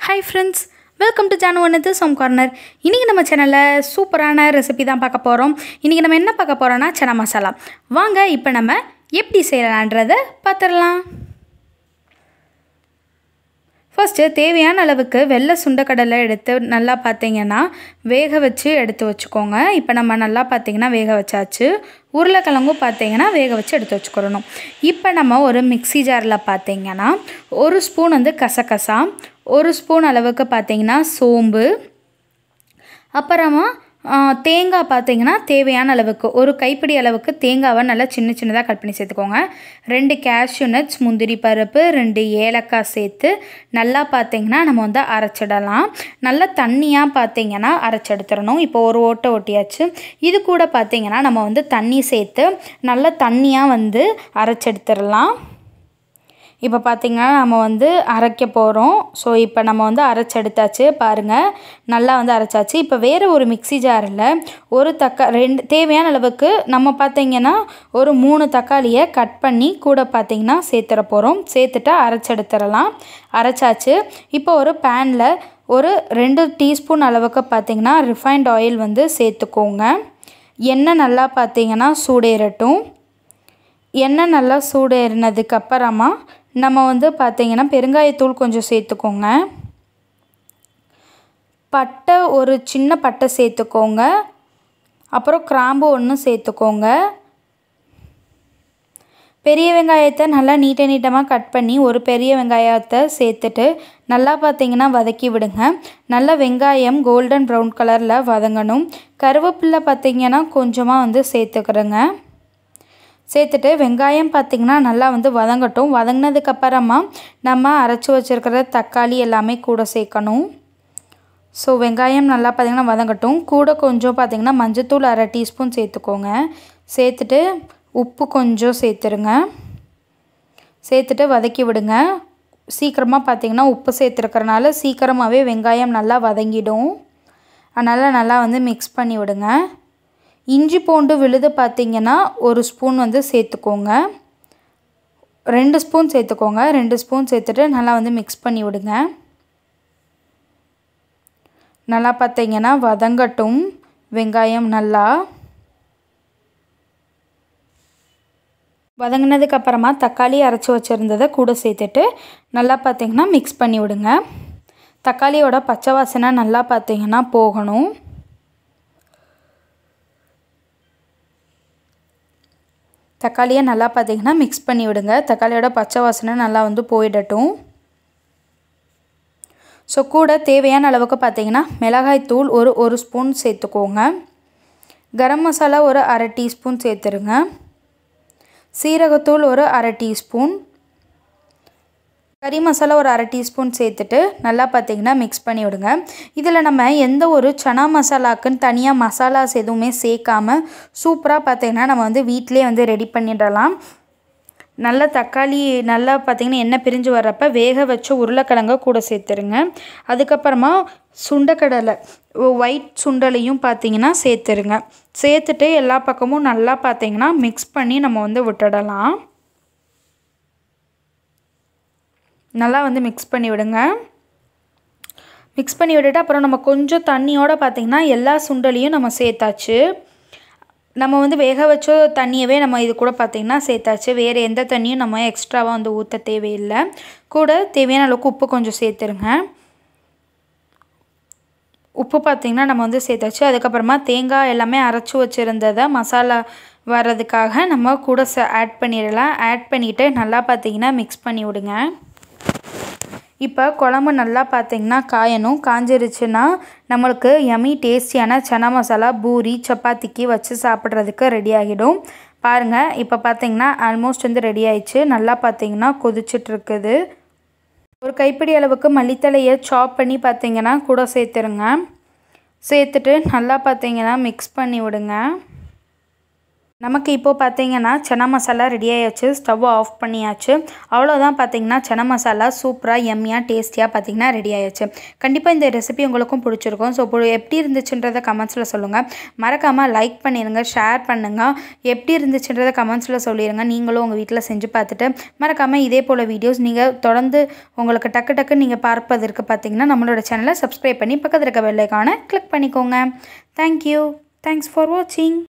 hi friends welcome to Janu ஒன்னது சோம் corner இன்றைக்கி நம்ம சேனலில் சூப்பரான ரெசிபி தான் பார்க்க போகிறோம் இன்றைக்கி நம்ம என்ன பார்க்க போகிறோன்னா சனா மசாலா வாங்க இப்போ நம்ம எப்படி செய்யலான்றதை பார்த்துடலாம் ஃபஸ்ட்டு தேவையான அளவுக்கு வெள்ளை சுண்டக்கடலை எடுத்து நல்லா பார்த்தீங்கன்னா வேக வச்சு எடுத்து வச்சுக்கோங்க இப்போ நம்ம நல்லா பார்த்தீங்கன்னா வேக வச்சாச்சு உருளைக்கிழங்கும் பார்த்தீங்கன்னா வேக வச்சு எடுத்து வச்சுக்கிறணும் இப்போ நம்ம ஒரு மிக்ஸி ஜாரில் பார்த்தீங்கன்னா ஒரு ஸ்பூன் வந்து கசகசா ஒரு ஸ்பூன் அளவுக்கு பார்த்தீங்கன்னா சோம்பு அப்புறமா ஆ, தேங்காய் பார்த்தீங்கன்னா தேவையான அளவுக்கு ஒரு கைப்பிடி அளவுக்கு தேங்காவை நல்லா சின்ன சின்னதாக கட் பண்ணி சேர்த்துக்கோங்க ரெண்டு கேஷ்யூ நட்ஸ் முந்திரி பருப்பு ரெண்டு ஏலக்காய் சேர்த்து நல்லா பார்த்தீங்கன்னா நம்ம வந்து அரைச்சிடலாம் நல்லா தண்ணியாக பார்த்தீங்கன்னா அரைச்செடுத்துடணும் இப்போ ஒரு ஓட்டை ஒட்டியாச்சு இது கூட பார்த்தீங்கன்னா நம்ம வந்து தண்ணி சேர்த்து நல்லா தண்ணியாக வந்து அரைச்செடுத்துடலாம் இப்போ பார்த்திங்கன்னா நம்ம வந்து அரைக்க போகிறோம் ஸோ இப்போ நம்ம வந்து அரைச்செடுத்தாச்சு பாருங்கள் நல்லா வந்து அரைச்சாச்சு இப்போ வேறு ஒரு மிக்ஸி ஜாரில் ஒரு தக்கா ரெண்டு தேவையான அளவுக்கு நம்ம பார்த்திங்கன்னா ஒரு மூணு தக்காளியை கட் பண்ணி கூட பார்த்திங்கன்னா சேர்த்துற போகிறோம் சேர்த்துட்டு அரைச்செடுத்துடலாம் அரைச்சாச்சு இப்போ ஒரு பேனில் ஒரு ரெண்டு டீஸ்பூன் அளவுக்கு பார்த்திங்கன்னா ரிஃபைண்ட் ஆயில் வந்து சேர்த்துக்கோங்க எண்ணெய் நல்லா பார்த்திங்கன்னா சூடேறட்டும் எண்ணெய் நல்லா சூடேறினதுக்கு அப்புறமா நம்ம வந்து பார்த்தீங்கன்னா பெருங்காயத்தூள் கொஞ்சம் சேர்த்துக்கோங்க பட்டை ஒரு சின்ன பட்டை சேர்த்துக்கோங்க அப்புறம் கிராம்பு ஒன்று சேர்த்துக்கோங்க பெரிய வெங்காயத்தை நல்லா நீட்ட நீட்டமாக கட் பண்ணி ஒரு பெரிய வெங்காயத்தை சேர்த்துட்டு நல்லா பார்த்தீங்கன்னா வதக்கி விடுங்க நல்லா வெங்காயம் கோல்டன் ப்ரௌன் கலரில் வதங்கணும் கருவேப்பிலை பார்த்தீங்கன்னா கொஞ்சமாக வந்து சேர்த்துக்கிறேங்க சேர்த்துட்டு வெங்காயம் பார்த்திங்கன்னா நல்லா வந்து வதங்கட்டும் வதங்கினதுக்கப்புறமா நம்ம அரைச்சி வச்சுருக்கிற தக்காளி எல்லாமே கூட சேர்க்கணும் ஸோ வெங்காயம் நல்லா பார்த்திங்கன்னா வதங்கட்டும் கூட கொஞ்சம் பார்த்திங்கன்னா மஞ்சத்தூள் அரை டீஸ்பூன் சேர்த்துக்கோங்க சேர்த்துட்டு உப்பு கொஞ்சம் சேர்த்துருங்க சேர்த்துட்டு வதக்கி விடுங்க சீக்கிரமாக பார்த்திங்கன்னா உப்பு சேர்த்துருக்கறனால சீக்கிரமாகவே வெங்காயம் நல்லா வதங்கிடும் அதனால் நல்லா வந்து மிக்ஸ் பண்ணி விடுங்க இஞ்சி பூண்டு விழுது பார்த்திங்கன்னா ஒரு ஸ்பூன் வந்து சேர்த்துக்கோங்க ரெண்டு ஸ்பூன் சேர்த்துக்கோங்க ரெண்டு ஸ்பூன் சேர்த்துட்டு நல்லா வந்து மிக்ஸ் பண்ணி விடுங்க நல்லா பார்த்தீங்கன்னா வதங்கட்டும் வெங்காயம் நல்லா வதங்கினதுக்கு அப்புறமா தக்காளி அரைச்சி வச்சுருந்ததை கூட சேர்த்துட்டு நல்லா பார்த்தீங்கன்னா மிக்ஸ் பண்ணி விடுங்க தக்காளியோட பச்சை வாசனை நல்லா பார்த்தீங்கன்னா போகணும் தக்காளியை நல்லா பார்த்தீங்கன்னா மிக்ஸ் பண்ணி விடுங்க தக்காளியோட பச்சை வாசனை நல்லா வந்து போயிடட்டும் ஸோ கூட தேவையான அளவுக்கு பார்த்தீங்கன்னா மிளகாய் தூள் ஒரு ஒரு ஸ்பூன் சேர்த்துக்கோங்க கரம் மசாலா ஒரு அரை டீஸ்பூன் சேர்த்துருங்க சீரகத்தூள் ஒரு அரை டீஸ்பூன் கறி மசாலா ஒரு அரை டீஸ்பூன் சேர்த்துட்டு நல்லா பார்த்தீங்கன்னா மிக்ஸ் பண்ணி விடுங்க இதில் நம்ம எந்த ஒரு சனா மசாலாக்குன்னு தனியாக மசாலாஸ் எதுவுமே சேர்க்காம சூப்பராக பார்த்தீங்கன்னா நம்ம வந்து வீட்டிலே வந்து ரெடி பண்ணிடலாம் நல்ல தக்காளி நல்லா பார்த்திங்கன்னா எண்ணெய் பிரிஞ்சு வர்றப்ப வேக வச்ச உருளைக்கிழங்க கூட சேர்த்துருங்க அதுக்கப்புறமா சுண்டக்கடலை ஒயிட் சுண்டலையும் பார்த்தீங்கன்னா சேர்த்துருங்க சேர்த்துட்டு எல்லா பக்கமும் நல்லா பார்த்தீங்கன்னா மிக்ஸ் பண்ணி நம்ம வந்து விட்டுடலாம் நல்லா வந்து மிக்ஸ் பண்ணி விடுங்க மிக்ஸ் பண்ணி விட்டுட்டு அப்புறம் நம்ம கொஞ்சம் தண்ணியோடு பார்த்திங்கன்னா எல்லா சுண்டலையும் நம்ம சேர்த்தாச்சு நம்ம வந்து வேக வச்ச தண்ணியவே நம்ம இது கூட பார்த்திங்கன்னா சேர்த்தாச்சு வேறு எந்த தண்ணியும் நம்ம எக்ஸ்ட்ராவாக வந்து ஊற்ற தேவையில்லை கூட தேவையான அளவுக்கு உப்பு கொஞ்சம் சேர்த்துருங்க உப்பு பார்த்திங்கன்னா நம்ம வந்து சேர்த்தாச்சு அதுக்கப்புறமா தேங்காய் எல்லாமே அரைச்சி வச்சுருந்ததை மசாலா வர்றதுக்காக நம்ம கூட ச ஆட் பண்ணிடலாம் ஆட் பண்ணிவிட்டு நல்லா பார்த்திங்கன்னா மிக்ஸ் பண்ணி விடுங்க இப்போ குழம்பு நல்லா பார்த்தீங்கன்னா காயணும் காஞ்சிருச்சுன்னா நம்மளுக்கு யமி டேஸ்டியான சனா மசாலா பூரி சப்பாத்திக்கு வச்சு சாப்பிட்றதுக்கு ரெடி ஆகிடும் பாருங்கள் இப்போ பார்த்தீங்கன்னா ஆல்மோஸ்ட் வந்து ரெடி ஆயிடுச்சு நல்லா பார்த்தீங்கன்னா கொதிச்சிட்ருக்குது ஒரு கைப்பிடி அளவுக்கு மல்லித்தலையை சாப் பண்ணி பார்த்தீங்கன்னா கூட சேர்த்துருங்க சேர்த்துட்டு நல்லா பார்த்தீங்கன்னா மிக்ஸ் பண்ணி விடுங்க நமக்கு இப்போது பார்த்தீங்கன்னா சனா மசாலா ரெடி ஆயாச்சு ஸ்டவ்வை ஆஃப் பண்ணியாச்சு அவ்வளோதான் பார்த்தீங்கன்னா சனா மசாலா சூப்பராக எம்மியாக டேஸ்டியாக பார்த்தீங்கன்னா ரெடி ஆயாச்சு கண்டிப்பாக இந்த ரெசிபி உங்களுக்கும் பிடிச்சிருக்கும் ஸோ எப்படி இருந்துச்சுன்றதை கமெண்ட்ஸில் சொல்லுங்கள் மறக்காமல் லைக் பண்ணிடுங்க ஷேர் பண்ணுங்கள் எப்படி இருந்துச்சுன்றதை கமெண்ட்ஸில் சொல்லிடுங்க நீங்களும் உங்கள் வீட்டில் செஞ்சு பார்த்துட்டு மறக்காமல் இதே போல் வீடியோஸ் நீங்கள் தொடர்ந்து உங்களுக்கு டக்கு டக்கு நீங்கள் பார்ப்பதற்கு பார்த்தீங்கன்னா நம்மளோட சேனலை சப்ஸ்கிரைப் பண்ணி பக்கத்தில் இருக்க வெள்ளைக்கான கிளிக் பண்ணிக்கோங்க தேங்க்யூ தேங்க்ஸ் ஃபார் வாட்சிங்